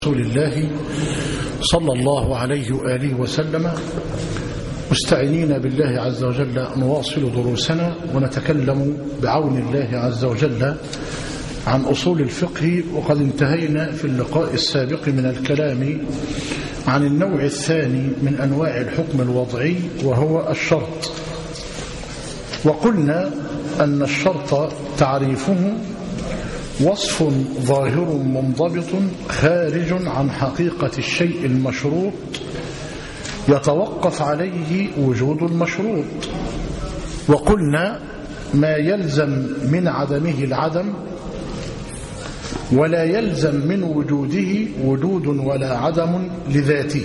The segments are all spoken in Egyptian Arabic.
رسول الله صلى الله عليه وآله وسلم مستعينين بالله عز وجل نواصل دروسنا ونتكلم بعون الله عز وجل عن أصول الفقه وقد انتهينا في اللقاء السابق من الكلام عن النوع الثاني من أنواع الحكم الوضعي وهو الشرط وقلنا أن الشرط تعريفه وصف ظاهر منضبط خارج عن حقيقة الشيء المشروط يتوقف عليه وجود المشروط وقلنا ما يلزم من عدمه العدم ولا يلزم من وجوده وجود ولا عدم لذاته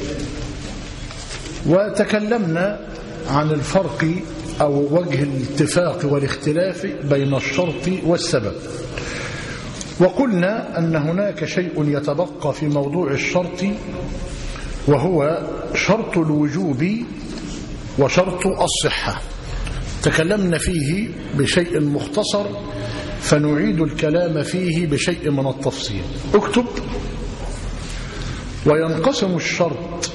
وتكلمنا عن الفرق أو وجه الاتفاق والاختلاف بين الشرط والسبب وقلنا أن هناك شيء يتبقى في موضوع الشرط وهو شرط الوجوب وشرط الصحة تكلمنا فيه بشيء مختصر فنعيد الكلام فيه بشيء من التفصيل اكتب وينقسم الشرط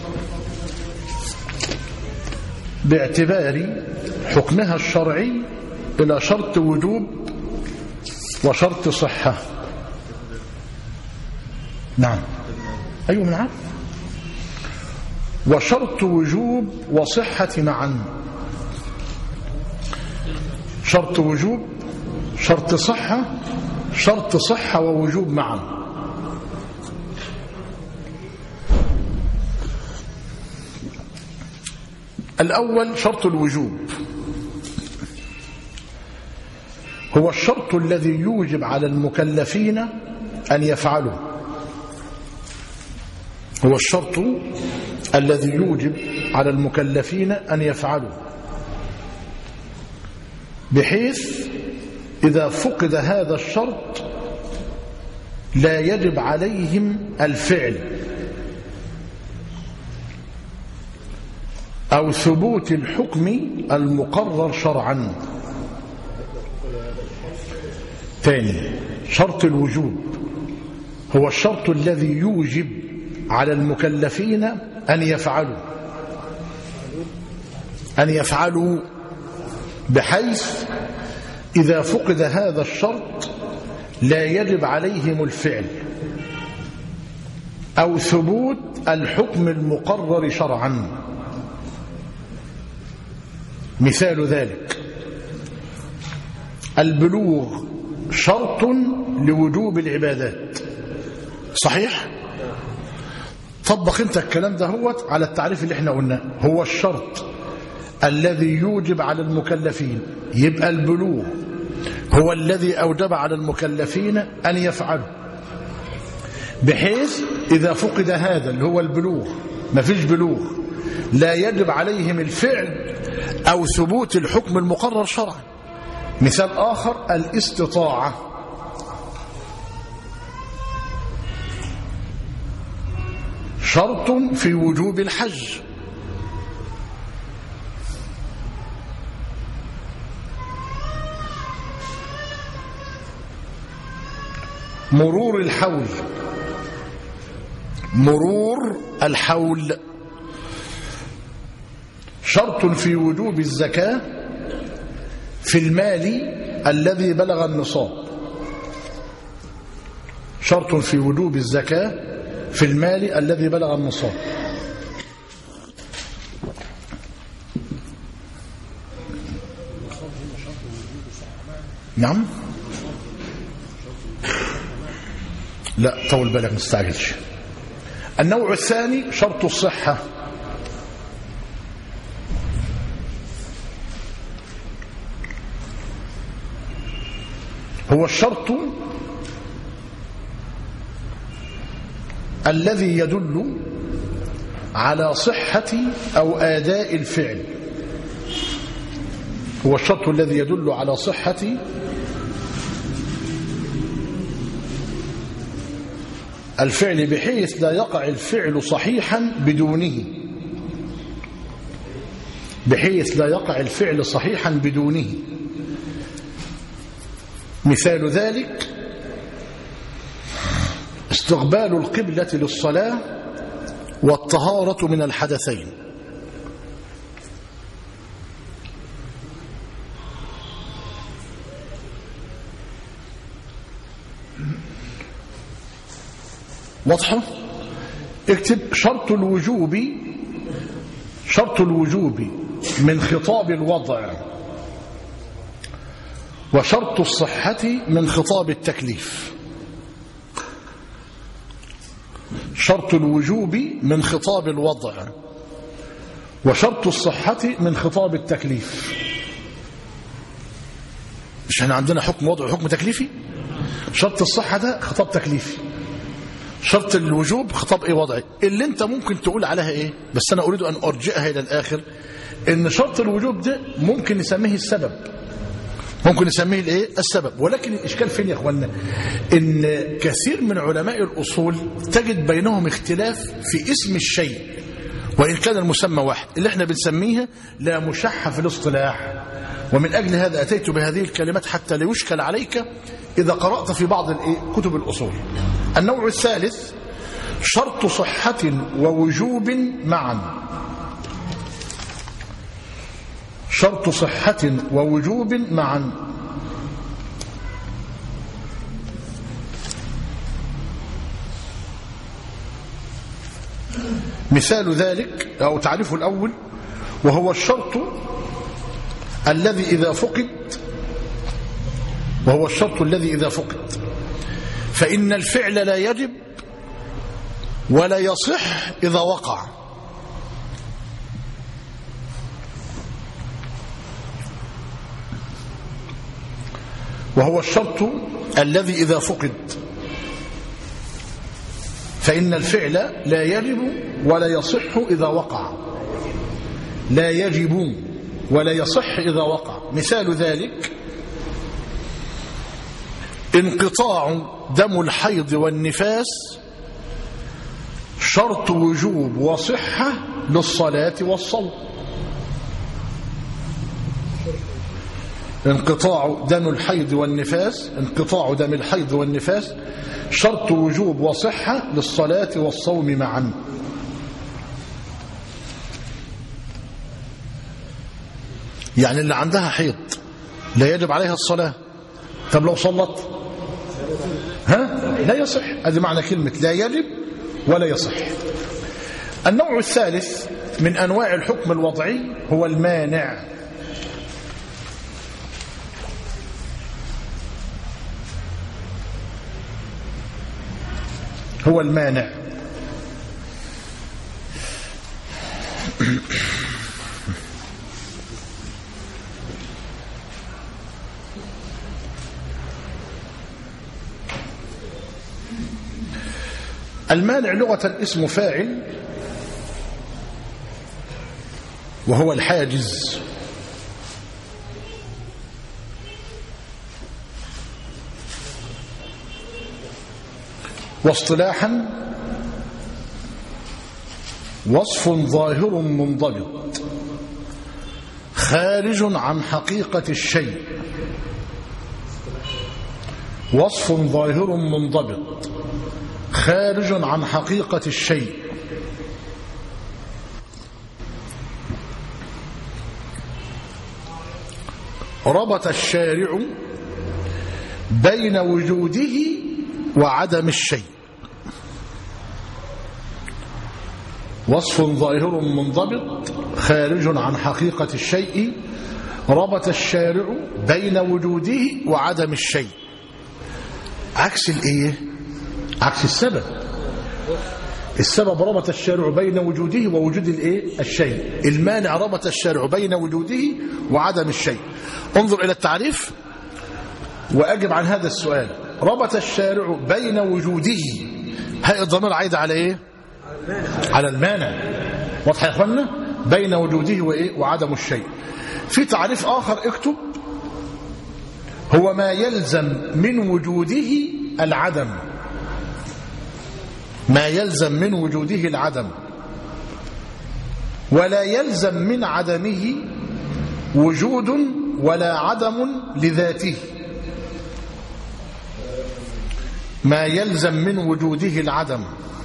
باعتبار حكمها الشرعي إلى شرط وجوب وشرط صحة نعم أيوة نعم وشرط وجوب وصحة معا شرط وجوب شرط صحة شرط صحة ووجوب معا الأول شرط الوجوب هو الشرط الذي يوجب على المكلفين أن يفعلوا هو الشرط الذي يوجب على المكلفين أن يفعلوا بحيث إذا فقد هذا الشرط لا يجب عليهم الفعل أو ثبوت الحكم المقرر شرعا ثاني شرط الوجوب هو الشرط الذي يوجب على المكلفين أن يفعلوا أن يفعلوا بحيث إذا فقد هذا الشرط لا يجب عليهم الفعل أو ثبوت الحكم المقرر شرعا مثال ذلك البلوغ شرط لوجوب العبادات صحيح طبق انت الكلام ده هو على التعريف اللي احنا قلناه هو الشرط الذي يوجب على المكلفين يبقى البلوغ هو الذي أوجب على المكلفين أن يفعلوا بحيث إذا فقد هذا اللي هو البلوغ ما فيش بلوغ لا يجب عليهم الفعل أو ثبوت الحكم المقرر شرعا مثال آخر الاستطاعة شرط في وجوب الحج مرور الحول مرور الحول شرط في وجوب الزكاة في المال الذي بلغ النصاب شرط في وجوب الزكاة في المال الذي بلغ النصاب نعم لا طول بالك مستعجلش النوع الثاني شرط الصحة هو الشرط الذي يدل على صحة أو آداء الفعل هو الشرط الذي يدل على صحة الفعل بحيث لا يقع الفعل صحيحا بدونه بحيث لا يقع الفعل صحيحا بدونه مثال ذلك استقبال القبلة للصلاة والطهارة من الحدثين واضحة اكتب شرط الوجوب شرط الوجوب من خطاب الوضع وشرط الصحة من خطاب التكليف شرط الوجوب من خطاب الوضع وشرط الصحة من خطاب التكليف مش احنا عندنا حكم وضع وحكم تكليفي شرط الصحة ده خطاب تكليفي شرط الوجوب خطاب ايه وضعي اللي انت ممكن تقول عليها ايه بس انا اريد ان ارجئها الى الاخر ان شرط الوجوب ده ممكن نسميه السبب ممكن نسميه الايه السبب ولكن الاشكال فين يا اخوانا ان كثير من علماء الاصول تجد بينهم اختلاف في اسم الشيء وان كان المسمى واحد اللي احنا بنسميها لا مشح في الاصطلاح ومن اجل هذا اتيت بهذه الكلمات حتى لا يشكل عليك اذا قرات في بعض الإيه؟ كتب الاصول النوع الثالث شرط صحه ووجوب معا شرط صحة ووجوب معا مثال ذلك أو تعريفه الأول وهو الشرط الذي إذا فقد وهو الشرط الذي إذا فقد فإن الفعل لا يجب ولا يصح إذا وقع وهو الشرط الذي إذا فقد فإن الفعل لا يجب ولا يصح إذا وقع لا يجب ولا يصح إذا وقع مثال ذلك انقطاع دم الحيض والنفاس شرط وجوب وصحة للصلاة والصوم انقطاع دم الحيض والنفاس انقطاع دم الحيض والنفاس شرط وجوب وصحة للصلاة والصوم معا يعني اللي عندها حيض لا يجب عليها الصلاة طب لو صلت ها لا يصح هذه معنى كلمة لا يجب ولا يصح النوع الثالث من أنواع الحكم الوضعي هو المانع هو المانع المانع لغة اسم فاعل وهو الحاجز واصطلاحا وصف ظاهر منضبط خارج عن حقيقة الشيء وصف ظاهر منضبط خارج عن حقيقة الشيء ربط الشارع بين وجوده وعدم الشيء وصف ظاهر منضبط خارج عن حقيقة الشيء ربط الشارع بين وجوده وعدم الشيء عكس الايه عكس السبب السبب ربط الشارع بين وجوده ووجود الايه الشيء المانع ربط الشارع بين وجوده وعدم الشيء انظر الى التعريف واجب عن هذا السؤال ربط الشارع بين وجوده هاي الضمير عايد على ايه على المانع واضح يا اخوانا بين وجوده وايه وعدم الشيء في تعريف اخر اكتب هو ما يلزم من وجوده العدم ما يلزم من وجوده العدم ولا يلزم من عدمه وجود ولا عدم لذاته ما يلزم من وجوده العدم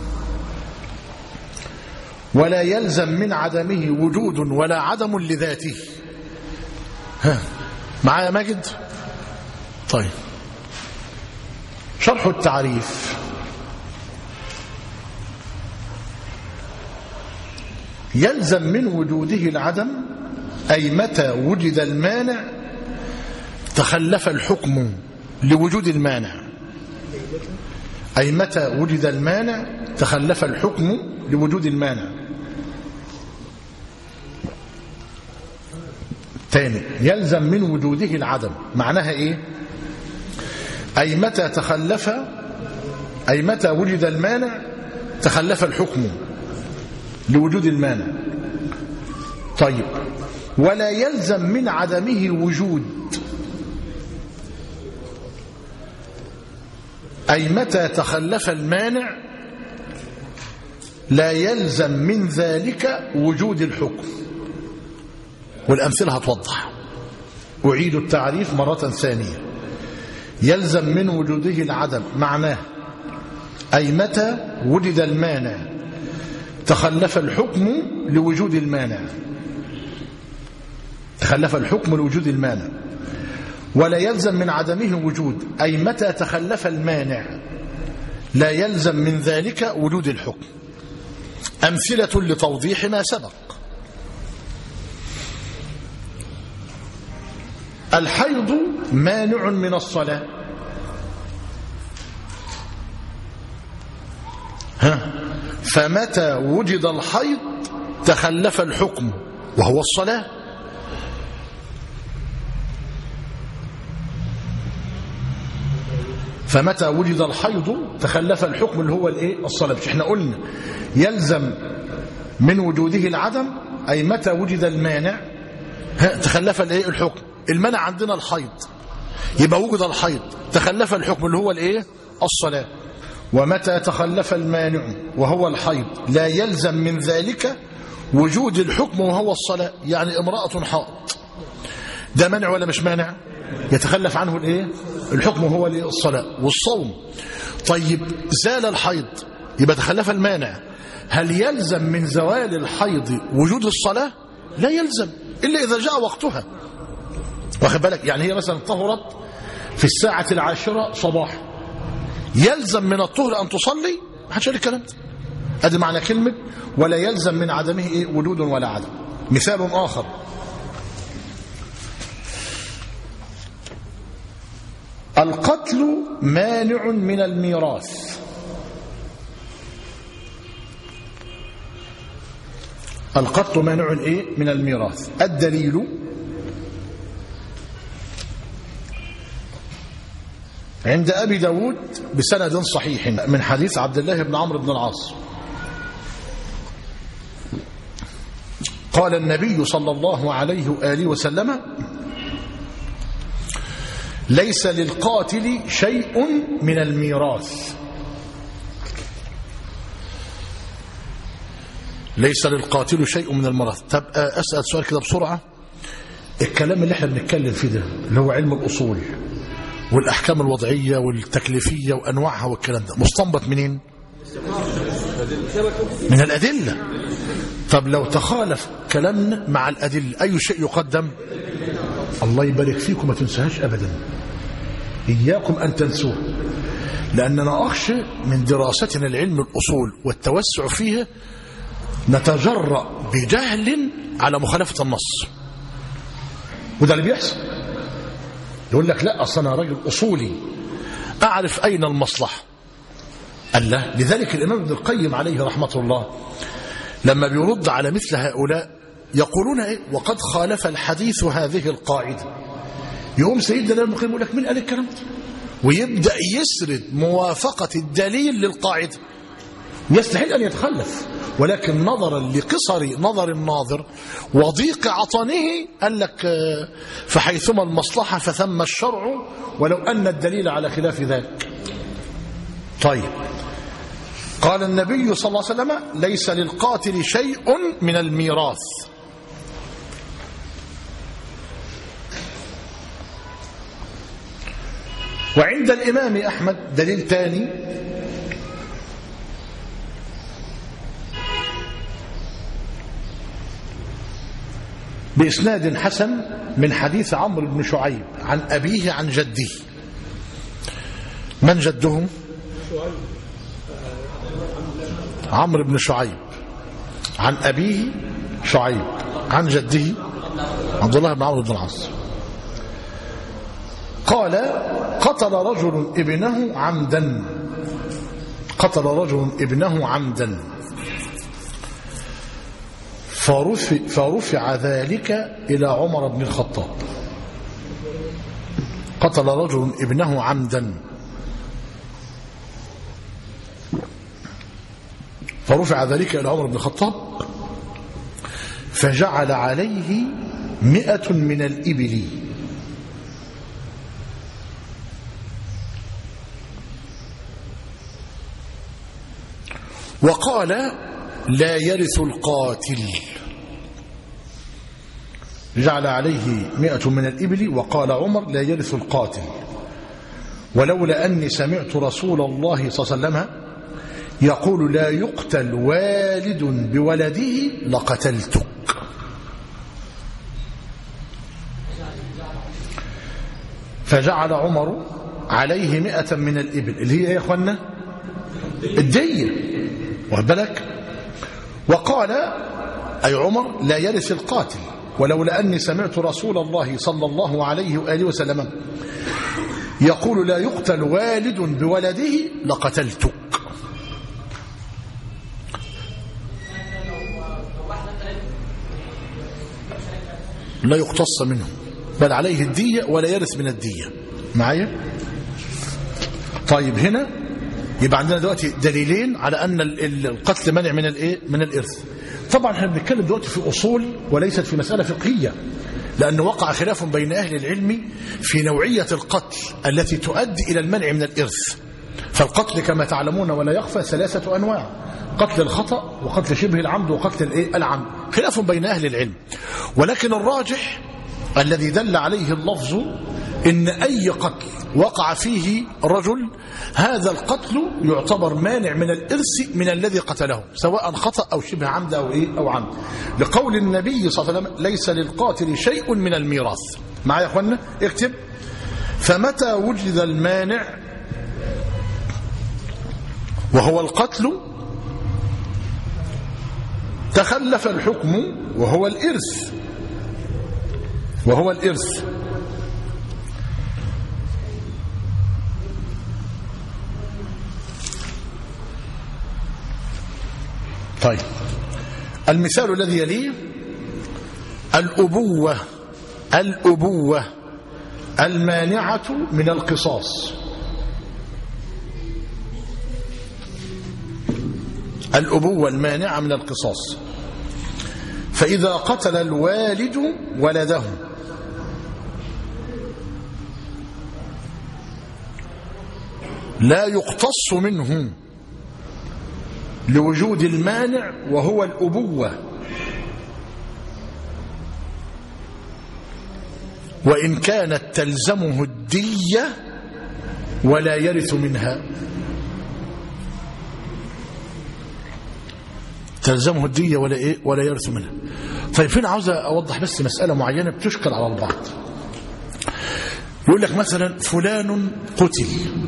ولا يلزم من عدمه وجود ولا عدم لذاته ها معايا ماجد طيب شرح التعريف يلزم من وجوده العدم أي متى وجد المانع تخلف الحكم لوجود المانع أي متى وجد المانع تخلف الحكم لوجود المانع تاني يلزم من وجوده العدم معناها ايه أي متى تخلف أي متى وجد المانع تخلف الحكم لوجود المانع طيب ولا يلزم من عدمه وجود أي متى تخلف المانع لا يلزم من ذلك وجود الحكم والأمثلة هتوضح أعيد التعريف مرة ثانية يلزم من وجوده العدم معناه أي متى وجد المانع تخلف الحكم لوجود المانع تخلف الحكم لوجود المانع ولا يلزم من عدمه وجود أي متى تخلف المانع لا يلزم من ذلك وجود الحكم أمثلة لتوضيح ما سبق الحيض مانع من الصلاة ها فمتى وجد الحيض تخلف الحكم وهو الصلاة فمتى وجد الحيض تخلف الحكم اللي هو الايه الصلاة مش احنا قلنا يلزم من وجوده العدم أي متى وجد المانع تخلف الايه الحكم المنع عندنا الحيض يبقى وجد الحيض تخلف الحكم اللي هو الايه الصلاة ومتى تخلف المانع وهو الحيض لا يلزم من ذلك وجود الحكم وهو الصلاة يعني امرأة حائض ده منع ولا مش مانع يتخلف عنه الايه الحكم هو الايه الصلاة والصوم طيب زال الحيض يبقى تخلف المانع هل يلزم من زوال الحيض وجود الصلاة لا يلزم إلا إذا جاء وقتها واخد بالك يعني هي مثلا طهرت في الساعة العاشرة صباحا يلزم من الطهر أن تصلي ما حدش قال الكلام ده ادي معنى كلمة ولا يلزم من عدمه إيه وجود ولا عدم مثال آخر القتل مانع من الميراث القتل مانع ايه من الميراث الدليل عند أبي داود بسند صحيح من حديث عبد الله بن عمرو بن العاص قال النبي صلى الله عليه وآله وسلم ليس للقاتل شيء من الميراث ليس للقاتل شيء من الميراث طب أسأل سؤال كده بسرعة الكلام اللي احنا بنتكلم فيه ده اللي هو علم الأصول والأحكام الوضعية والتكليفية وأنواعها والكلام ده مستنبط منين من الأدلة طب لو تخالف كلامنا مع الأدلة أي شيء يقدم الله يبارك فيكم ما تنساهاش أبدا إياكم أن تنسوه لأننا أخشى من دراستنا العلم الأصول والتوسع فيه نتجرأ بجهل على مخالفة النص وده اللي بيحصل يقول لك لا أصل أنا راجل أصولي أعرف أين المصلحة قال لا لذلك الإمام ابن القيم عليه رحمة الله لما بيرد على مثل هؤلاء يقولون إيه وقد خالف الحديث هذه القاعدة يقوم سيدنا ابن القيم يقول لك مين قال الكلام ده ويبدأ يسرد موافقة الدليل للقاعدة يستحيل أن يتخلف ولكن نظرا لقصر نظر الناظر وضيق عطنه قال لك فحيثما المصلحة فثم الشرع ولو أن الدليل على خلاف ذلك طيب قال النبي صلى الله عليه وسلم ليس للقاتل شيء من الميراث وعند الإمام أحمد دليل ثاني بإسناد حسن من حديث عمرو بن شعيب عن أبيه عن جده من جدهم عمرو بن شعيب عن أبيه شعيب عن جده عبد الله بن عمرو بن العاص قال قتل رجل ابنه عمدا قتل رجل ابنه عمدا فرفع, فرفع ذلك إلى عمر بن الخطاب قتل رجل ابنه عمدا فرفع ذلك إلى عمر بن الخطاب فجعل عليه مئة من الإبل وقال لا يرث القاتل جعل عليه مئة من الإبل وقال عمر لا يرث القاتل ولولا أني سمعت رسول الله صلى الله عليه وسلم يقول لا يقتل والد بولده لقتلتك فجعل عمر عليه مئة من الإبل اللي هي يا أخوانا الدية واخد بالك وقال أي عمر لا يرث القاتل ولولا أني سمعت رسول الله صلى الله عليه وآله وسلم يقول لا يقتل والد بولده لقتلتك لا يقتص منه بل عليه الدية ولا يرث من الدية معايا طيب هنا يبقى عندنا دلوقتي دليلين على أن القتل منع من الايه من الإرث طبعا احنا بنتكلم دلوقتي في أصول وليست في مسألة فقهية لأن وقع خلاف بين أهل العلم في نوعية القتل التي تؤدي إلى المنع من الإرث فالقتل كما تعلمون ولا يخفى ثلاثة أنواع قتل الخطأ وقتل شبه العمد وقتل الايه العمد خلاف بين أهل العلم ولكن الراجح الذي دل عليه اللفظ إن أي قتل وقع فيه رجل هذا القتل يعتبر مانع من الإرث من الذي قتله سواء خطأ أو شبه عمد أو, إيه أو عمد لقول النبي صلى الله عليه وسلم ليس للقاتل شيء من الميراث معايا يا أخوانا اكتب فمتى وجد المانع وهو القتل تخلف الحكم وهو الإرث وهو الإرث طيب المثال الذي يليه الأبوة الأبوة المانعة من القصاص الأبوة المانعة من القصاص فإذا قتل الوالد ولده لا يقتص منه لوجود المانع وهو الأبوة وإن كانت تلزمه الدية ولا يرث منها تلزمه الدية ولا إيه ولا يرث منها طيب فين عاوز أوضح بس مسألة معينة بتشكل على البعض يقول لك مثلا فلان قتل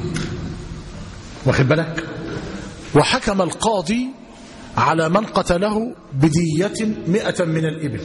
واخد بالك وحكم القاضي على من قتله بدية مئة من الإبل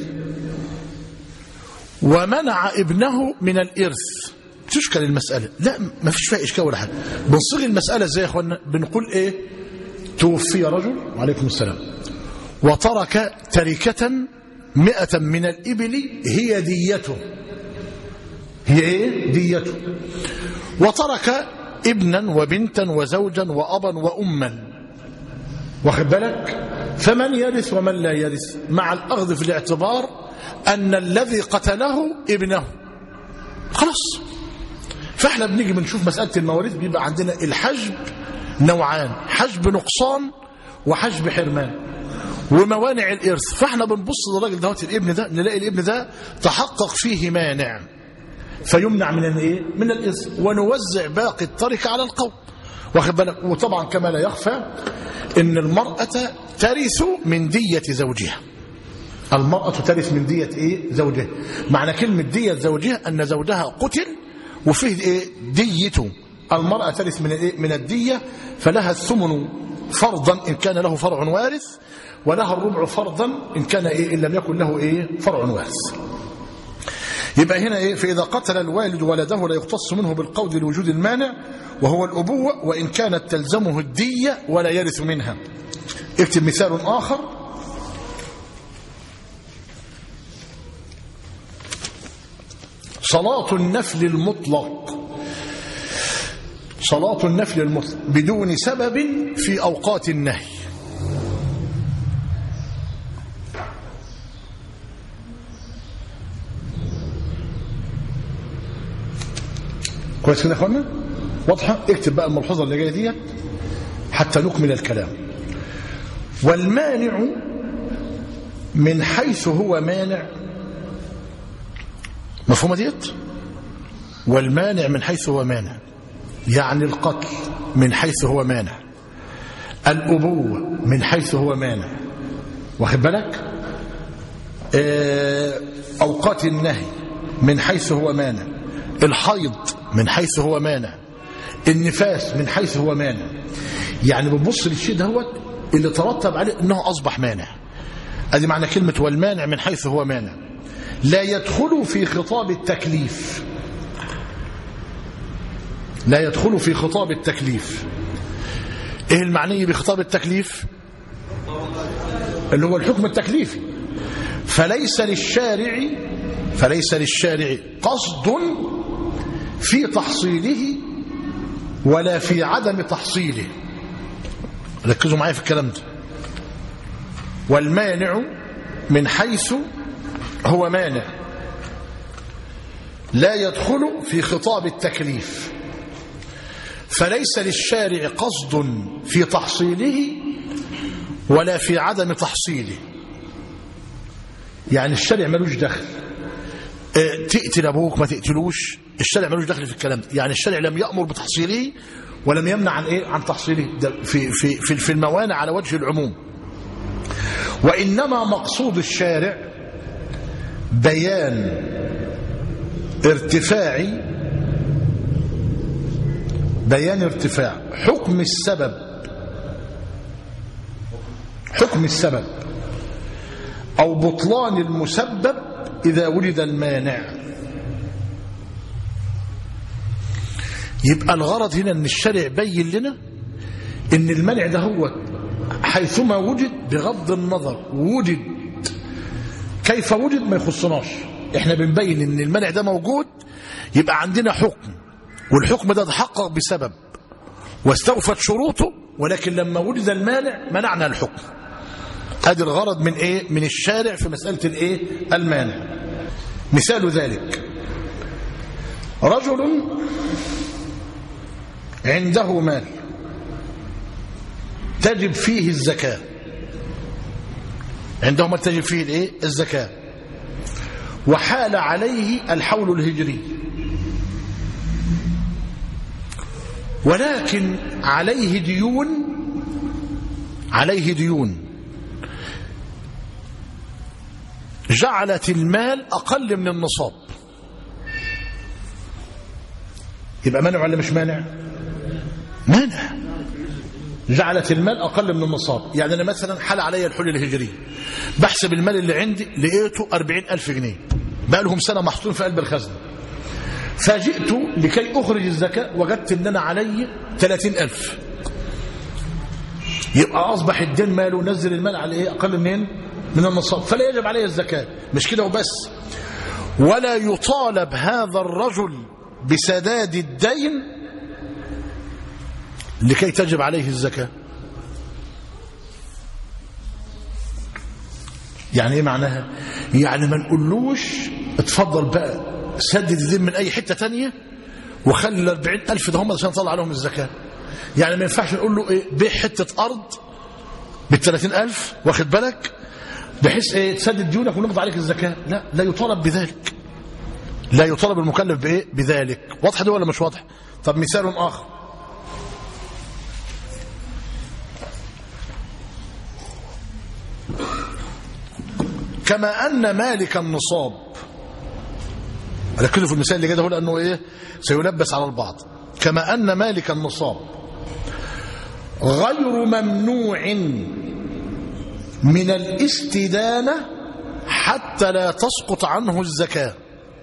ومنع ابنه من الإرث تشكل المسألة لا ما فيش فيها إشكال ولا حاجة بنصيغ المسألة ازاي يا أخوانا بنقول إيه توفي رجل وعليكم السلام وترك تركة مئة من الإبل هي ديته هي إيه ديته وترك ابنا وبنتا وزوجا وأبا وأما واخد بالك فمن يرث ومن لا يرث مع الأخذ في الاعتبار أن الذي قتله ابنه خلاص فاحنا بنيجي بنشوف مسألة المواريث بيبقى عندنا الحجب نوعان حجب نقصان وحجب حرمان وموانع الإرث فاحنا بنبص للراجل دوت الابن ده نلاقي الابن ده تحقق فيه مانع فيمنع من الايه من الإثم ونوزع باقي التركة على القوم واخد بالك وطبعا كما لا يخفى ان المرأة ترث من دية زوجها المرأة ترث من دية ايه زوجها معنى كلمة دية زوجها ان زوجها قتل وفيه ايه ديته المرأة ترث من ايه من الدية فلها الثمن فرضا ان كان له فرع وارث ولها الربع فرضا ان كان ايه ان لم يكن له ايه فرع وارث يبقى هنا ايه فاذا قتل الوالد ولده لا يختص منه بالقول لوجود المانع وهو الابوه وان كانت تلزمه الديه ولا يرث منها اكتب مثال اخر صلاة النفل المطلق صلاة النفل المطلق بدون سبب في أوقات النهي كويس كده يا اخوانا واضحه اكتب بقى الملحوظه اللي جايه ديت حتى نكمل الكلام والمانع من حيث هو مانع مفهومه ديت والمانع من حيث هو مانع يعني القتل من حيث هو مانع الأبوة من حيث هو مانع واخد بالك آه، أوقات النهي من حيث هو مانع الحيض من حيث هو مانع النفاس من حيث هو مانع يعني بتبص للشيء دهوت اللي ترتب عليه انه اصبح مانع ادي معنى كلمه والمانع من حيث هو مانع لا يدخل في خطاب التكليف لا يدخل في خطاب التكليف ايه المعني بخطاب التكليف اللي هو الحكم التكليفي فليس للشارع فليس للشارع قصد في تحصيله ولا في عدم تحصيله ركزوا معايا في الكلام ده والمانع من حيث هو مانع لا يدخل في خطاب التكليف فليس للشارع قصد في تحصيله ولا في عدم تحصيله يعني الشارع ملوش دخل اه تقتل ابوك ما تقتلوش الشارع ملوش دخل في الكلام ده يعني الشارع لم يأمر بتحصيله ولم يمنع عن ايه عن تحصيله ده في في في في الموانع على وجه العموم وانما مقصود الشارع بيان ارتفاع بيان ارتفاع حكم السبب حكم السبب او بطلان المسبب اذا ولد المانع يبقى الغرض هنا ان الشارع بين لنا ان المنع ده هو حيثما وجد بغض النظر وجد كيف وجد ما يخصناش احنا بنبين ان المنع ده موجود يبقى عندنا حكم والحكم ده تحقق بسبب واستوفت شروطه ولكن لما وجد المانع منعنا الحكم ادي الغرض من ايه من الشارع في مساله الايه المانع مثال ذلك رجل عنده مال تجب فيه الزكاه عنده مال تجب فيه الايه الزكاه وحال عليه الحول الهجري ولكن عليه ديون عليه ديون جعلت المال أقل من النصاب يبقى مانع ولا مش مانع مانع جعلت المال أقل من النصاب يعني أنا مثلا حل علي الحل الهجري بحسب المال اللي عندي لقيته أربعين ألف جنيه بقى لهم سنة محطوطين في قلب الخزنة فجئت لكي أخرج الزكاة وجدت أن أنا علي ثلاثين ألف يبقى أصبح الدين ماله نزل المال على إيه أقل منين من النصاب فلا يجب عليه الزكاة مش كده وبس ولا يطالب هذا الرجل بسداد الدين لكي تجب عليه الزكاة يعني ايه معناها يعني ما نقولوش اتفضل بقى سدد الدين من اي حتة تانية وخلي الاربعين الف ده هم عشان نطلع عليهم الزكاة يعني ما ينفعش نقول له ايه بيع حتة ارض بالثلاثين الف واخد بالك بحيث ايه تسدد ديونك ونقضي عليك الزكاة لا لا يطالب بذلك لا يطالب المكلف بايه بذلك واضح ده ولا مش واضح طب مثال اخر كما ان مالك النصاب ركزوا في المثال اللي جاي ده لانه ايه سيلبس على البعض كما ان مالك النصاب غير ممنوع من الاستدانه حتى لا تسقط عنه الزكاه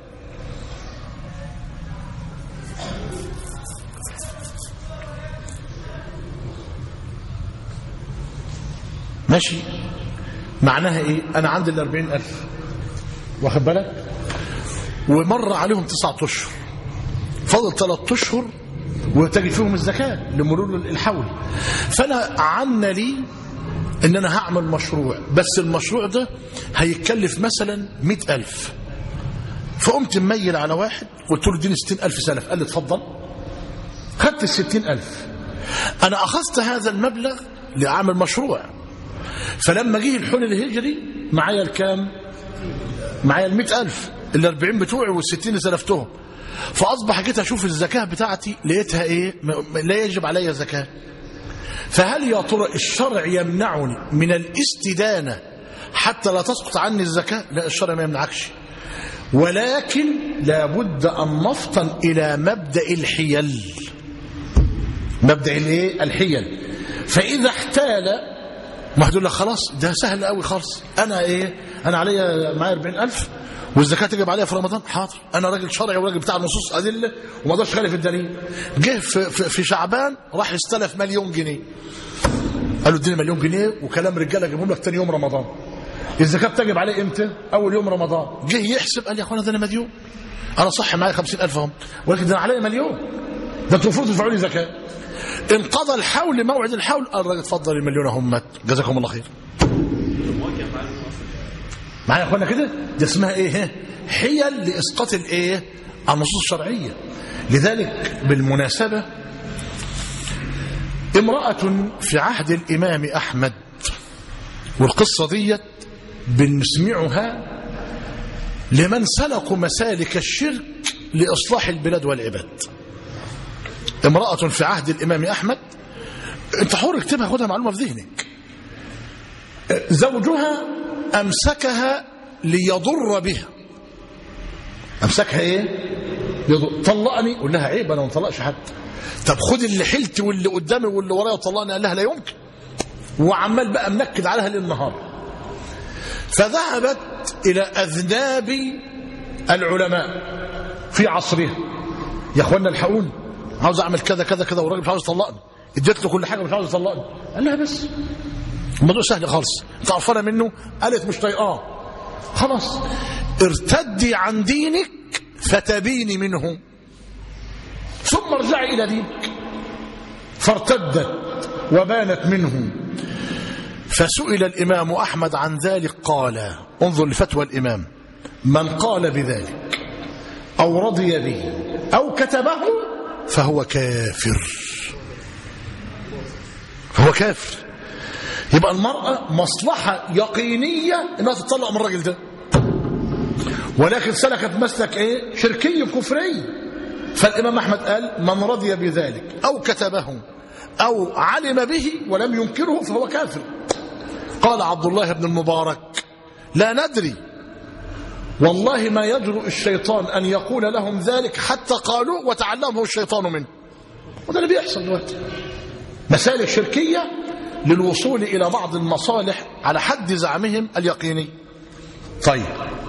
ماشي معناها ايه انا عندي الاربعين الف واخد بالك ومر عليهم تسعة اشهر فضل ثلاث اشهر وتجد فيهم الزكاة لمرور الحول فانا عنا لي ان انا هعمل مشروع بس المشروع ده هيتكلف مثلا مئة الف فقمت مميل على واحد قلت له اديني ستين الف سلف قال لي اتفضل خدت الستين الف انا اخذت هذا المبلغ لأعمل مشروع فلما جه الحول الهجري معايا الكام معايا المئة ألف الأربعين بتوعي والستين اللي سلفتهم فأصبح جيت أشوف الزكاة بتاعتي لقيتها إيه لا يجب علي زكاة فهل يا ترى الشرع يمنعني من الاستدانة حتى لا تسقط عني الزكاة لا الشرع ما يمنعكش ولكن لابد أن نفطن إلى مبدأ الحيل مبدأ الايه الحيل فإذا احتال واحد يقول لك خلاص ده سهل قوي خالص انا ايه انا عليا معايا 40000 والزكاه تجب عليها في رمضان حاضر انا راجل شرعي وراجل بتاع نصوص ادله وما اقدرش خالف الدليل جه في, في, في شعبان راح استلف مليون جنيه قال له اديني مليون جنيه وكلام رجاله جابهم لك ثاني يوم رمضان الزكاه بتجب عليه امتى اول يوم رمضان جه يحسب قال يا اخوانا ده انا مديون انا صح معايا 50000 اهم ولكن ده انا عليا مليون ده انتوا المفروض تدفعوا لي زكاه انقضى الحول موعد الحول قال الراجل اتفضل المليون اهم مات جزاكم الله خير معايا يا اخوانا كده دي اسمها ايه حيل لاسقاط الايه النصوص الشرعيه لذلك بالمناسبه امراه في عهد الامام احمد والقصه ديت بنسمعها لمن سلكوا مسالك الشرك لاصلاح البلاد والعباد امرأة في عهد الإمام أحمد أنت حر اكتبها خدها معلومة في ذهنك زوجها أمسكها ليضر بها أمسكها إيه يضر. طلقني قول لها عيب أنا ما طلقش حد طب خد اللي حلت واللي قدامي واللي ورايا طلقني قال لها لا يمكن وعمال بقى منكد عليها للنهار فذهبت إلى أذناب العلماء في عصرها يا اخوانا الحقوني عاوز اعمل كذا كذا كذا والراجل مش عاوز يطلقني اديت له كل حاجه مش عاوز يطلقني قال لها بس الموضوع سهل خالص انت قرفانه منه قالت مش طايقاه خلاص ارتدي عن دينك فتبيني منه ثم ارجعي الى دينك فارتدت وبانت منه فسئل الامام احمد عن ذلك قال انظر لفتوى الامام من قال بذلك او رضي به او كتبه فهو كافر هو كافر يبقى المرأة مصلحة يقينية انها تطلق من الراجل ده ولكن سلكت مسلك ايه شركي كفري فالامام احمد قال من رضي بذلك او كتبه او علم به ولم ينكره فهو كافر قال عبد الله بن المبارك لا ندري والله ما يجرؤ الشيطان أن يقول لهم ذلك حتى قالوا وتعلمه الشيطان منه وده اللي بيحصل دلوقتي مسالك شركية للوصول إلى بعض المصالح على حد زعمهم اليقيني طيب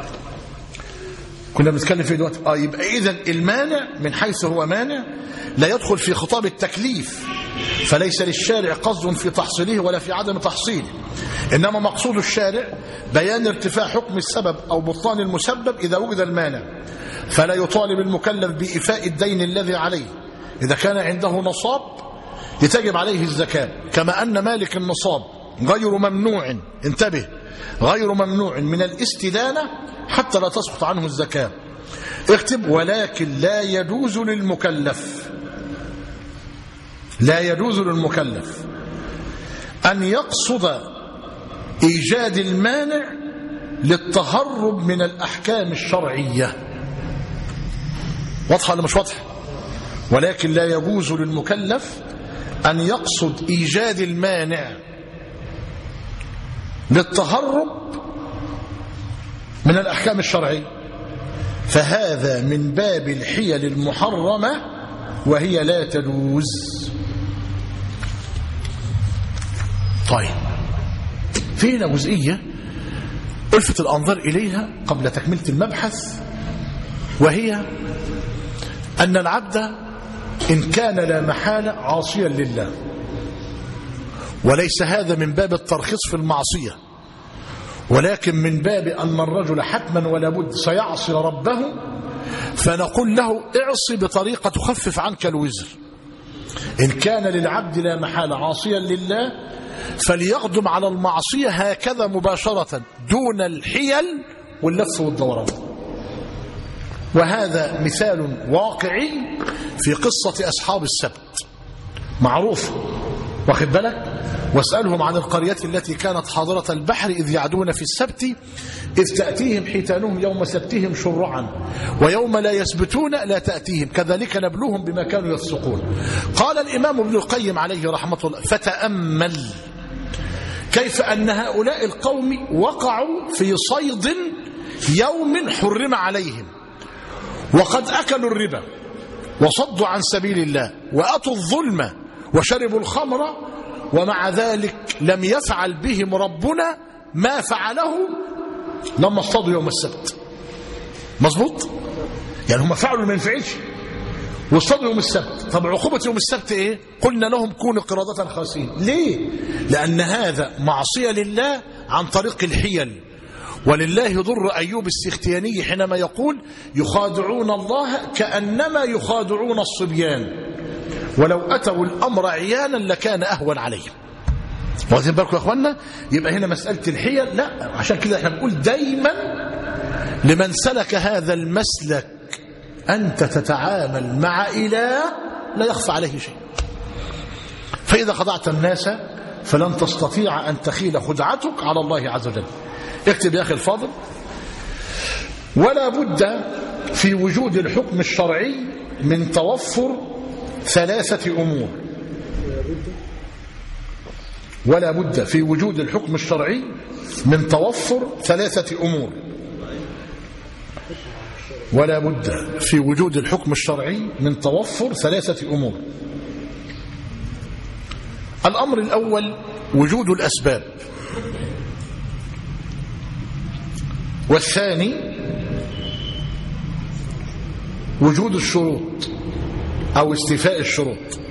كنا بنتكلم فيه دلوقتي اه يبقى اذا المانع من حيث هو مانع لا يدخل في خطاب التكليف فليس للشارع قصد في تحصيله ولا في عدم تحصيله إنما مقصود الشارع بيان ارتفاع حكم السبب أو بطلان المسبب إذا وجد المانع فلا يطالب المكلف بإيفاء الدين الذي عليه إذا كان عنده نصاب يتجب عليه الزكاة كما أن مالك النصاب غير ممنوع انتبه غير ممنوع من الاستدانة حتى لا تسقط عنه الزكاة اكتب ولكن لا يجوز للمكلف لا يجوز للمكلف أن يقصد إيجاد المانع للتهرب من الأحكام الشرعية واضحة ولا مش واضحة ولكن لا يجوز للمكلف أن يقصد إيجاد المانع للتهرب من الأحكام الشرعية فهذا من باب الحيل المحرمة وهي لا تجوز طيب فينا جزئية ألفت الأنظار إليها قبل تكملة المبحث وهي أن العبد إن كان لا محالة عاصيا لله وليس هذا من باب الترخيص في المعصية ولكن من باب أن الرجل حتما ولا بد سيعصي ربه فنقول له اعصي بطريقة تخفف عنك الوزر إن كان للعبد لا محالة عاصيا لله فليقدم على المعصية هكذا مباشرة دون الحيل واللف والدوران وهذا مثال واقعي في قصة أصحاب السبت معروف واخد بالك واسألهم عن القرية التي كانت حاضرة البحر إذ يعدون في السبت إذ تأتيهم حيتانهم يوم سبتهم شرعا ويوم لا يسبتون لا تأتيهم كذلك نبلوهم بما كانوا يفسقون قال الإمام ابن القيم عليه رحمة الله فتأمل كيف أن هؤلاء القوم وقعوا في صيد يوم حرم عليهم وقد أكلوا الربا وصدوا عن سبيل الله وأتوا الظلم وشربوا الخمر ومع ذلك لم يفعل بهم ربنا ما فعله لما اصطادوا يوم السبت مظبوط يعني هم فعلوا ما ينفعلش واصطادوا يوم السبت طب عقوبة يوم السبت ايه قلنا لهم كونوا قرادة خاسئين ليه لأن هذا معصية لله عن طريق الحيل ولله ضر أيوب السختياني حينما يقول يخادعون الله كأنما يخادعون الصبيان ولو أتوا الأمر عيانا لكان أهون عليهم واخدين بالكم يا اخوانا يبقى هنا مسألة الحيل لا عشان كده احنا بنقول دايما لمن سلك هذا المسلك أنت تتعامل مع إله لا يخفى عليه شيء فإذا خضعت الناس فلن تستطيع أن تخيل خدعتك على الله عز وجل اكتب يا أخي الفاضل ولا بد في وجود الحكم الشرعي من توفر ثلاثة أمور ولا بد في وجود الحكم الشرعي من توفر ثلاثة أمور ولا بد في وجود الحكم الشرعي من توفر ثلاثة أمور الأمر الأول وجود الأسباب والثاني وجود الشروط أو استيفاء الشروط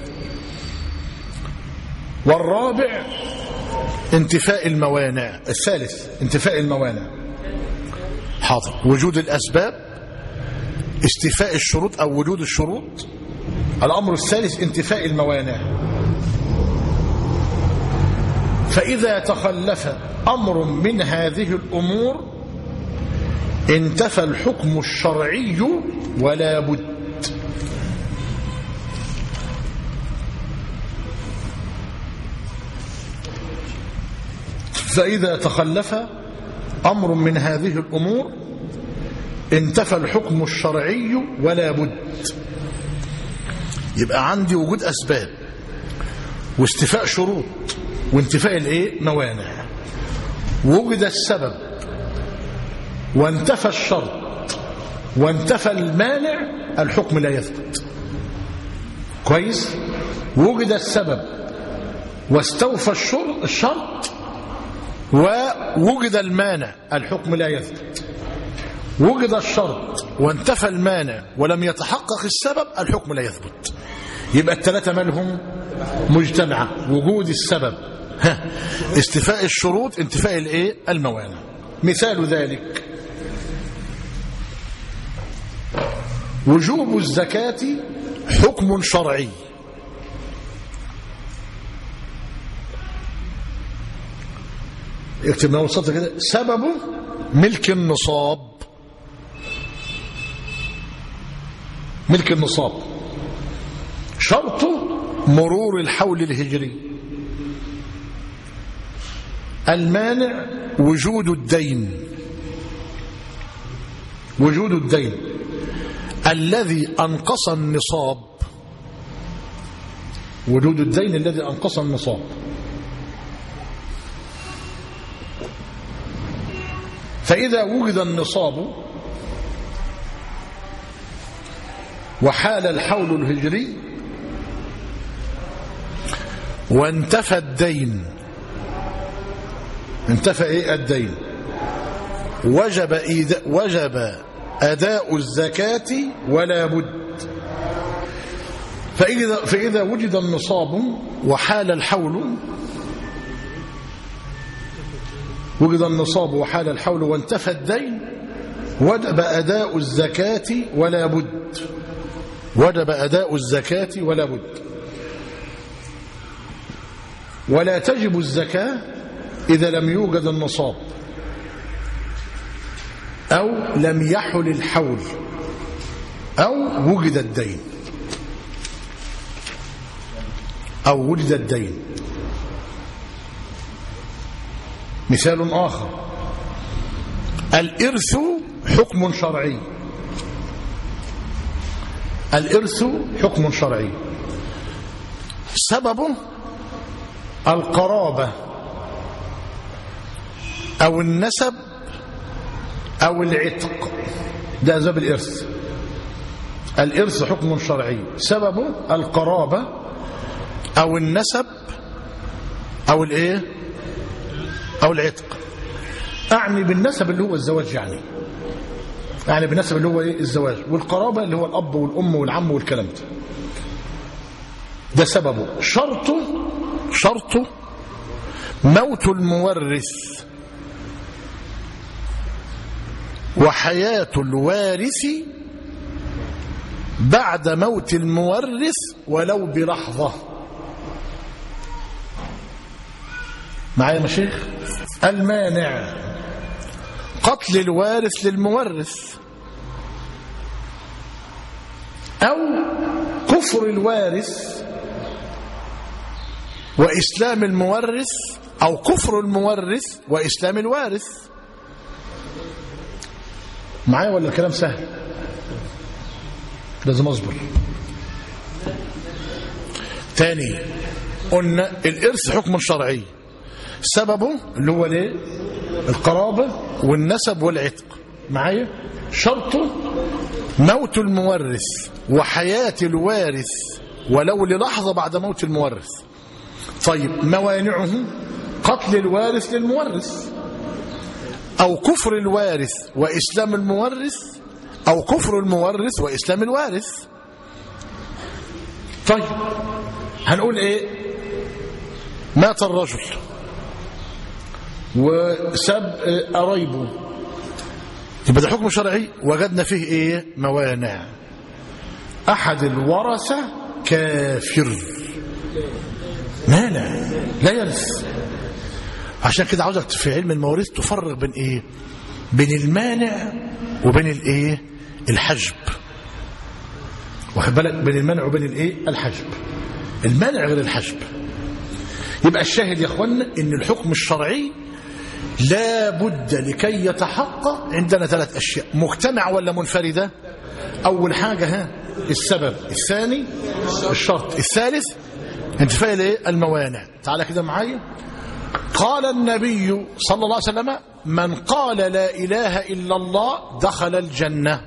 والرابع انتفاء الموانع الثالث انتفاء الموانع حاضر وجود الأسباب استيفاء الشروط أو وجود الشروط الأمر الثالث انتفاء الموانع فإذا تخلف أمر من هذه الأمور انتفى الحكم الشرعي ولا بد فإذا تخلف أمر من هذه الأمور انتفى الحكم الشرعي ولا بد يبقى عندي وجود أسباب واستفاء شروط وانتفاء الايه موانع وجد السبب وانتفى الشرط وانتفى المانع الحكم لا يثبت كويس وجد السبب واستوفى الشرط ووجد المانع الحكم لا يثبت وجد الشرط وانتفى المانع ولم يتحقق السبب الحكم لا يثبت يبقى الثلاثة مالهم مجتمعة وجود السبب ها استفاء الشروط انتفاء الايه الموانع مثال ذلك وجوب الزكاة حكم شرعي اكتب من السطر كده سببه ملك النصاب ملك النصاب شرطه مرور الحول الهجري المانع وجود الدين وجود الدين الذي أنقص النصاب وجود الدين الذي أنقص النصاب فإذا وجد النصاب وحال الحول الهجري وانتفى الدين انتفى ايه الدين وجب إيد... وجب أداء الزكاة ولا بد فإذا, فإذا وجد النصاب وحال الحول وجد النصاب وحال الحول وانتفى الدين وجب أداء الزكاة ولا بد وجب أداء الزكاة ولا بد ولا تجب الزكاة إذا لم يوجد النصاب أو لم يحل الحول أو وجد الدين أو وجد الدين مثال آخر الإرث حكم شرعي الإرث حكم شرعي سببه القرابة أو النسب أو العتق ده أسباب الإرث الإرث حكم شرعي سببه القرابة أو النسب أو الإيه أو العتق أعني بالنسب اللي هو الزواج يعني يعني بالنسب اللي هو إيه الزواج والقرابة اللي هو الأب والأم والعم والكلام ده ده سببه شرطه شرطه موت المورث وحياة الوارث بعد موت المورث ولو بلحظة معايا يا مشيخ المانع قتل الوارث للمورث أو كفر الوارث وإسلام المورث أو كفر المورث وإسلام الوارث معايا ولا الكلام سهل لازم أصبر تاني قلنا الإرث حكم شرعي سببه اللي هو ليه القرابة والنسب والعتق معايا شرطه موت المورث وحياة الوارث ولو للحظة بعد موت المورث طيب موانعه قتل الوارث للمورث أو كفر الوارث وإسلام المورث أو كفر المورث وإسلام الوارث طيب هنقول إيه مات الرجل وسب قرايبه يبقى ده حكم شرعي وجدنا فيه ايه موانع احد الورثه كافر مانع لا يرث عشان كده عاوزك في علم المواريث تفرق بين ايه بين المانع وبين الايه الحجب واخد بالك بين المانع وبين الايه الحجب المانع غير الحجب يبقى الشاهد يا اخوانا ان الحكم الشرعي لا بد لكي يتحقق عندنا ثلاث أشياء مجتمع ولا منفردة أول حاجة ها السبب الثاني الشرط الثالث انتفاء الايه الموانع تعالى كده معايا قال النبي صلى الله عليه وسلم من قال لا إله إلا الله دخل الجنة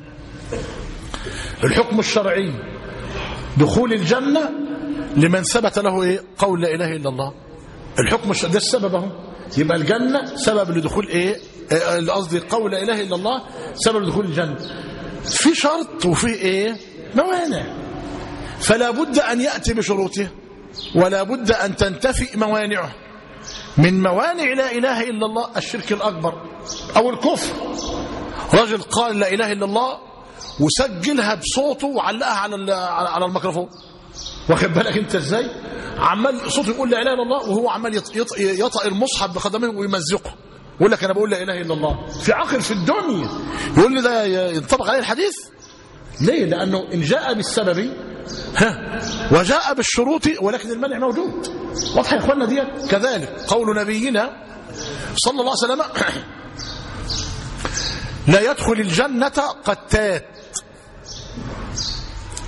الحكم الشرعي دخول الجنة لمن ثبت له ايه قول لا إله إلا الله الحكم الشرعي ده السبب اهو يبقى الجنة سبب لدخول ايه قصدي قول لا اله الا الله سبب لدخول الجنة في شرط وفي ايه موانع فلا بد ان يأتي بشروطه ولا بد ان تنتفي موانعه من موانع لا اله الا الله الشرك الاكبر او الكفر رجل قال لا اله الا الله وسجلها بصوته وعلقها على على الميكروفون واخد بالك انت ازاي عمال صوته يقول لا اله الا الله وهو عمال يطأ المصحف بقدمه ويمزقه يقول لك انا بقول لا اله الا الله في عقل في الدنيا يقول لي ده ينطبق عليه الحديث ليه لانه ان جاء بالسبب ها وجاء بالشروط ولكن المنع موجود واضح يا اخوانا ديت كذلك قول نبينا صلى الله عليه وسلم لا يدخل الجنة قتات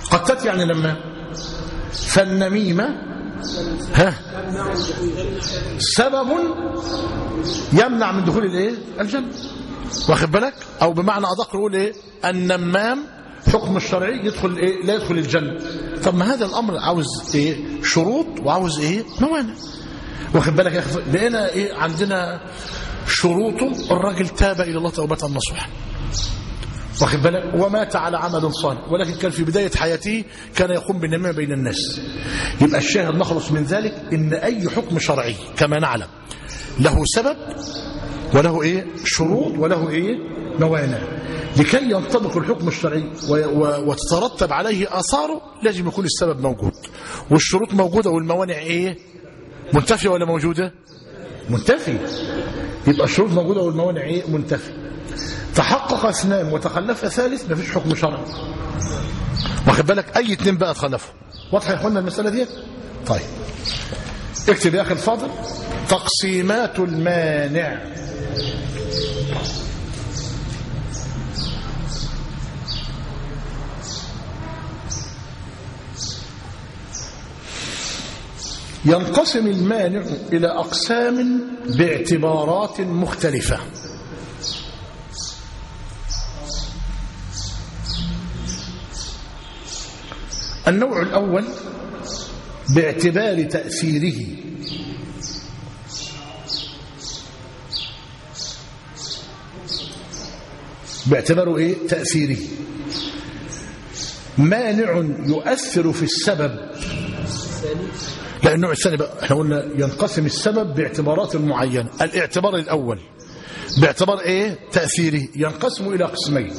قتت يعني لما فالنميمة ها سبب يمنع من دخول الايه الجنة واخد بالك او بمعنى ادق نقول ايه النمام حكم الشرعي يدخل ايه لا يدخل الجنة طب ما هذا الامر عاوز ايه شروط وعاوز ايه موانع واخد بالك يا اخي لقينا ايه عندنا شروطه الراجل تاب الى الله توبه نصوحا واخد بالك ومات على عمل صالح ولكن كان في بدايه حياته كان يقوم بالنميمه بين الناس يبقى الشاهد نخلص من ذلك ان اي حكم شرعي كما نعلم له سبب وله ايه شروط وله ايه موانع لكي ينطبق الحكم الشرعي وتترتب عليه اثاره لازم يكون السبب موجود والشروط موجوده والموانع ايه منتفيه ولا موجوده منتفيه يبقى الشروط موجوده والموانع ايه منتفيه تحقق اثنان وتخلف ثالث مفيش حكم شرعي واخد بالك اي اتنين بقى تخلفوا واضحه يا اخوانا المساله ديت طيب اكتب يا اخي الفاضل تقسيمات المانع ينقسم المانع إلى أقسام باعتبارات مختلفة النوع الأول باعتبار تأثيره باعتباره إيه؟ تأثيره مانع يؤثر في السبب لا النوع الثاني بقى احنا قلنا ينقسم السبب باعتبارات معينة الاعتبار الأول باعتبار ايه تأثيره ينقسم إلى قسمين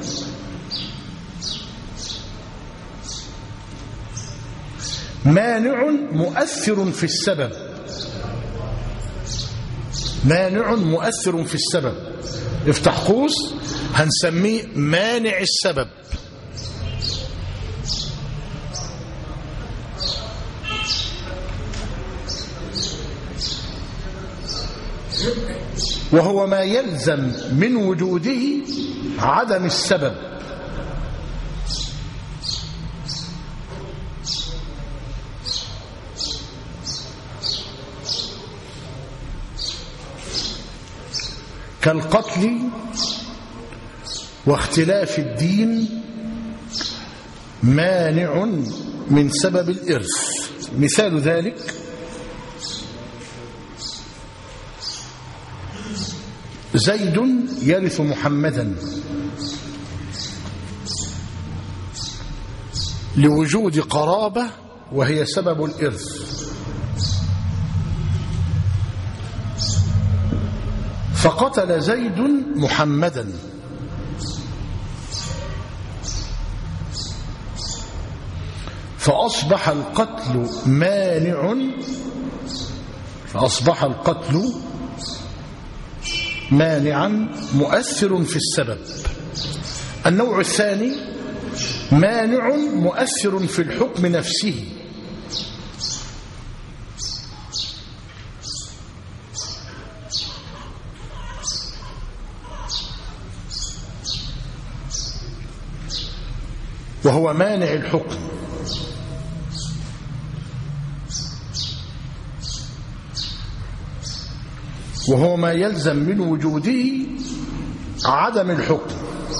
مانع مؤثر في السبب مانع مؤثر في السبب افتح قوس هنسميه مانع السبب وهو ما يلزم من وجوده عدم السبب كالقتل واختلاف الدين مانع من سبب الإرث مثال ذلك زيد يرث محمدا لوجود قرابة وهي سبب الإرث فقتل زيد محمدا فأصبح القتل مانع فأصبح القتل مانعا مؤثر في السبب النوع الثاني مانع مؤثر في الحكم نفسه وهو مانع الحكم وهو ما يلزم من وجوده عدم الحكم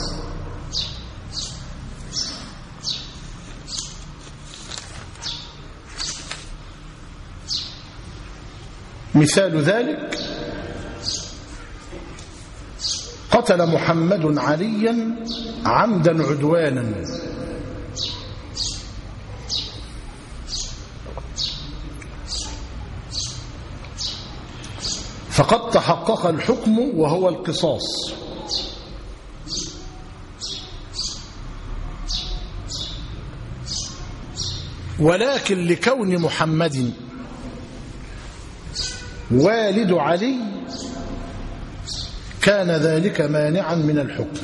مثال ذلك قتل محمد عليا عمدا عدوانا فقد تحقق الحكم وهو القصاص ولكن لكون محمد والد علي كان ذلك مانعا من الحكم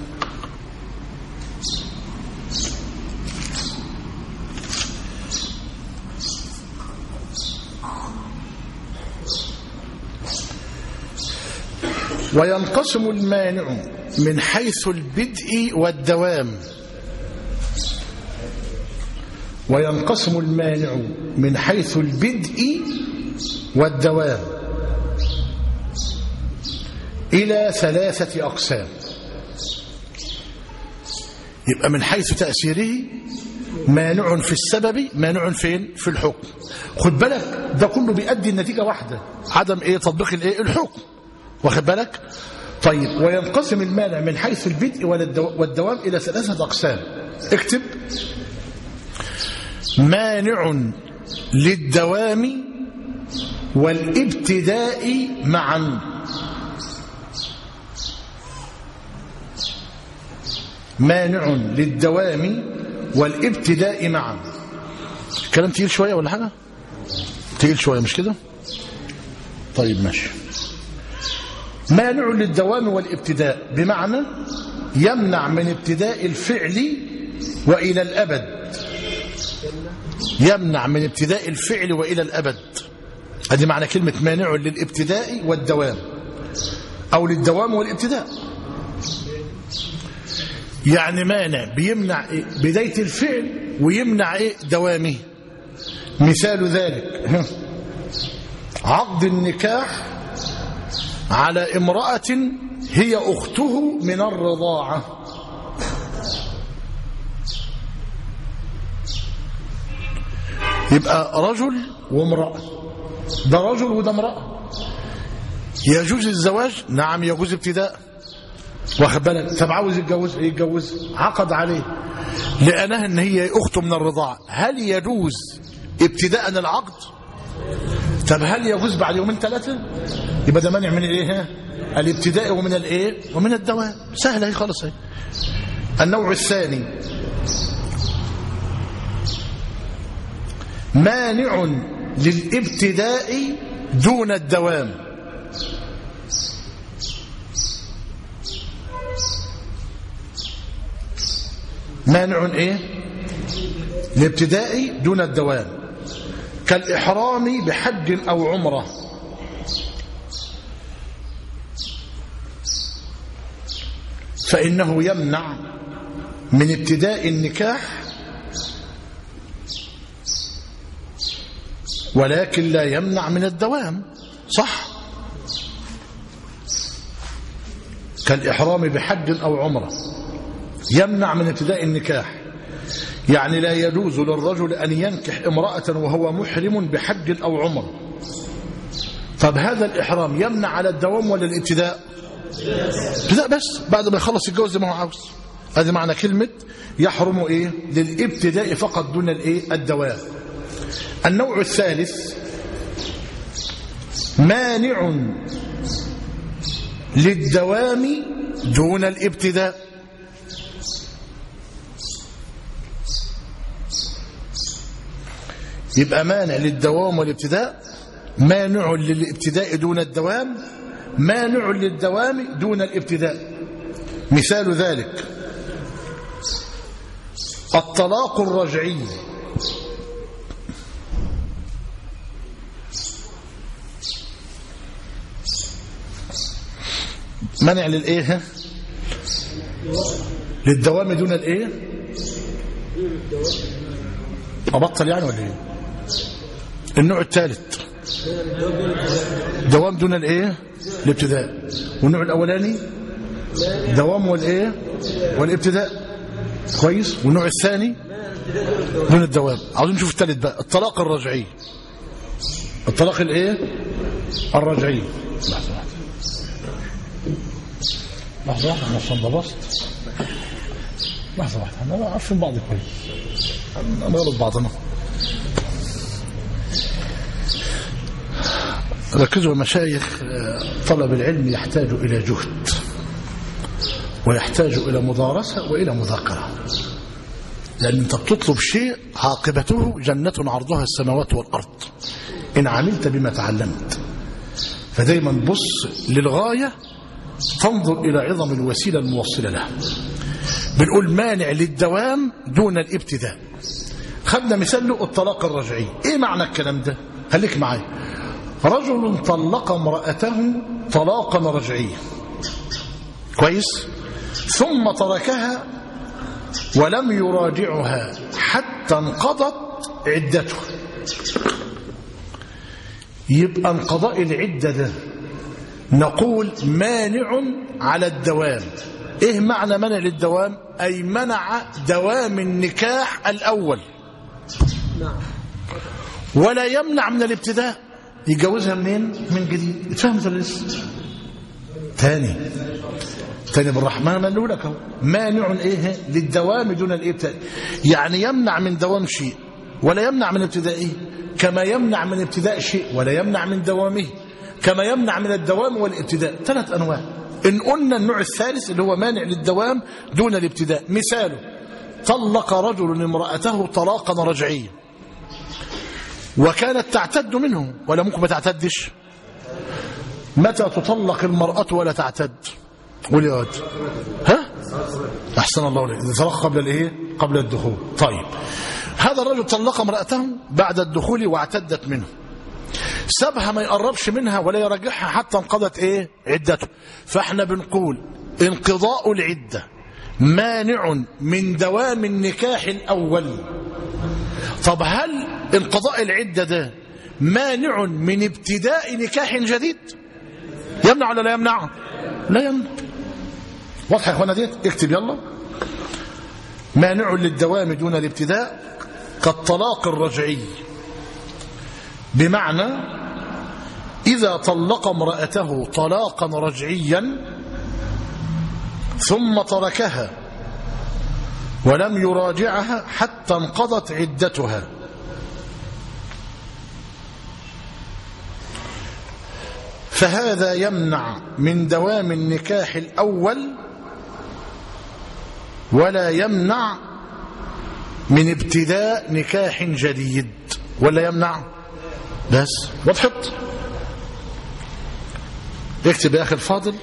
وينقسم المانع من حيث البدء والدوام وينقسم المانع من حيث البدء والدوام إلى ثلاثة أقسام يبقى من حيث تأثيره مانع في السبب مانع فين في الحكم خد بالك ده كله بيؤدي النتيجة واحدة عدم ايه تطبيق الايه الحكم واخد بالك طيب وينقسم المانع من حيث البدء والدوام إلى ثلاثة أقسام اكتب مانع للدوام والابتداء معا مانع للدوام والابتداء معا الكلام تقيل شوية ولا حاجة تقيل شوية مش كده طيب ماشي مانع للدوام والابتداء بمعنى يمنع من ابتداء الفعل وإلى الأبد يمنع من ابتداء الفعل وإلى الأبد هذه معنى كلمة مانع للابتداء والدوام أو للدوام والابتداء يعني مانع بيمنع إيه؟ بداية الفعل ويمنع إيه دوامه مثال ذلك عقد النكاح على امرأة هي أخته من الرضاعة يبقى رجل وامرأة ده رجل وده امرأة يجوز الزواج نعم يجوز ابتداء واخد بالك طب عاوز يتجوز يتجوز عقد عليه لأنها ان هي اخته من الرضاعة هل يجوز ابتداء العقد طب هل يجوز بعد يومين ثلاثة يبقى ده مانع من الايه الابتداء ومن الايه ومن الدوام سهله اهي خالص اهي النوع الثاني مانع للابتداء دون الدوام مانع ايه الابتداء دون الدوام كالإحرام بحج أو عمرة فإنه يمنع من ابتداء النكاح ولكن لا يمنع من الدوام صح كالإحرام بحج أو عمرة يمنع من ابتداء النكاح يعني لا يجوز للرجل أن ينكح امرأة وهو محرم بحج أو عمر طب هذا الإحرام يمنع على الدوام ولا الابتداء ابتداء بس بعد ما يخلص الجواز زي ما هو عاوز هذا معنى كلمة يحرم إيه للابتداء فقط دون الإيه الدوام النوع الثالث مانع للدوام دون الابتداء يبقى مانع للدوام والابتداء مانع للابتداء دون الدوام مانع للدوام دون الابتداء مثال ذلك الطلاق الرجعي منع للايه للدوام دون الايه ابطل يعني ولا ايه النوع الثالث دوام دون الايه الابتداء والنوع الاولاني دوام والايه والابتداء كويس والنوع الثاني دون الدوام عاوزين نشوف الثالث بقى الطلاق الرجعي الطلاق الايه الرجعي لحظه واحده لحظه واحده انا عشان ضبطت لحظه واحده احنا عارفين بعض كويس نغلط بعضنا ركزوا المشايخ طلب العلم يحتاج إلى جهد ويحتاج إلى مدارسة وإلى مذاكرة لأن أنت بتطلب شيء عاقبته جنة عرضها السماوات والأرض إن عملت بما تعلمت فدايما بص للغاية تنظر إلى عظم الوسيلة الموصلة لها بنقول مانع للدوام دون الابتداء خدنا مثال له الطلاق الرجعي ايه معنى الكلام ده خليك معايا رجل طلق امرأته طلاقا رجعيا كويس ثم تركها ولم يراجعها حتى انقضت عدته يبقى انقضاء العدة ده نقول مانع على الدوام ايه معنى منع للدوام اي منع دوام النكاح الاول ولا يمنع من الابتداء يتجوزها منين من جديد اتفهمت ولا لسه تاني تاني بالرحمن ما نقول لك اهو مانع ايه للدوام دون الابتداء يعني يمنع من دوام شيء ولا يمنع من ابتدائه كما يمنع من ابتداء شيء ولا يمنع من دوامه كما يمنع من الدوام والابتداء ثلاث انواع ان قلنا النوع الثالث اللي هو مانع للدوام دون الابتداء مثاله طلق رجل امرأته طلاقا رجعيا وكانت تعتد منه ولا ممكن ما تعتدش متى تطلق المرأة ولا تعتد قول يا واد ها أحسن الله عليك إذا طلق قبل الإيه قبل الدخول طيب هذا الرجل طلق امرأته بعد الدخول واعتدت منه سابها ما يقربش منها ولا يرجعها حتى انقضت ايه عدته فاحنا بنقول انقضاء العدة مانع من دوام النكاح الأول طب هل انقضاء العدة ده مانع من ابتداء نكاح جديد يمنع ولا لا يمنع لا يمنع واضح يا اخوانا ديت اكتب يلا مانع للدوام دون الابتداء كالطلاق الرجعي بمعنى إذا طلق امرأته طلاقا رجعيا ثم تركها ولم يراجعها حتى انقضت عدتها فهذا يمنع من دوام النكاح الأول ولا يمنع من ابتداء نكاح جديد ولا يمنع بس وضحت اكتب يا أخي الفاضل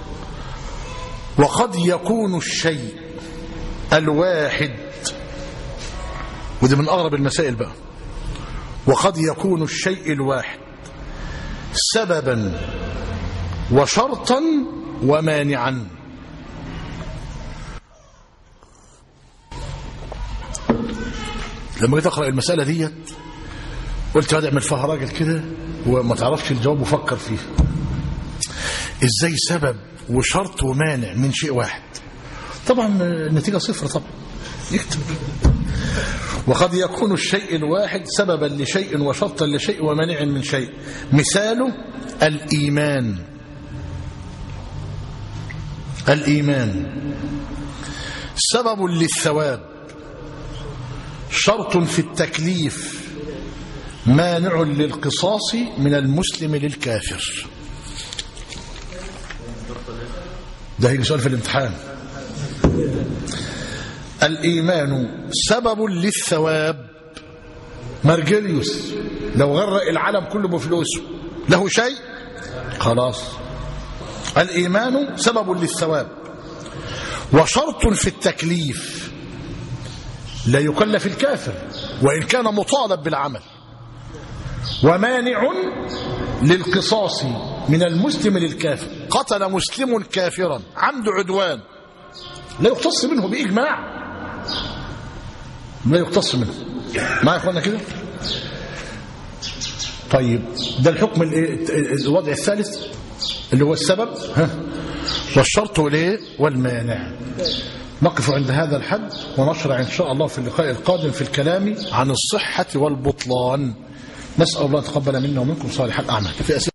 وقد يكون الشيء الواحد ودي من أغرب المسائل بقى وقد يكون الشيء الواحد سببا وشرطا ومانعا لما جيت اقرا المساله ديت قلت هذا اعمل فيها راجل كده وما تعرفش الجواب وفكر فيه ازاي سبب وشرط ومانع من شيء واحد طبعا النتيجه صفر طبعا يكتب وقد يكون الشيء الواحد سببا لشيء وشرطا لشيء ومانع من شيء مثاله الإيمان الإيمان سبب للثواب شرط في التكليف مانع للقصاص من المسلم للكافر ده هيجي سؤال في الامتحان الإيمان سبب للثواب مرجليوس لو غرق العالم كله بفلوسه له شيء خلاص الإيمان سبب للثواب وشرط في التكليف لا يكلف الكافر وإن كان مطالب بالعمل ومانع للقصاص من المسلم للكافر قتل مسلم كافرا عمد عدوان لا يقتص منه بإجماع لا يقتص منه ما يا اخوانا كده طيب ده الحكم الوضع الثالث اللي هو السبب ها والشرط والايه والمانع نقف عند هذا الحد ونشرع ان شاء الله في اللقاء القادم في الكلام عن الصحة والبطلان نسأل الله تقبل منا ومنكم صالح الأعمال في أسئلة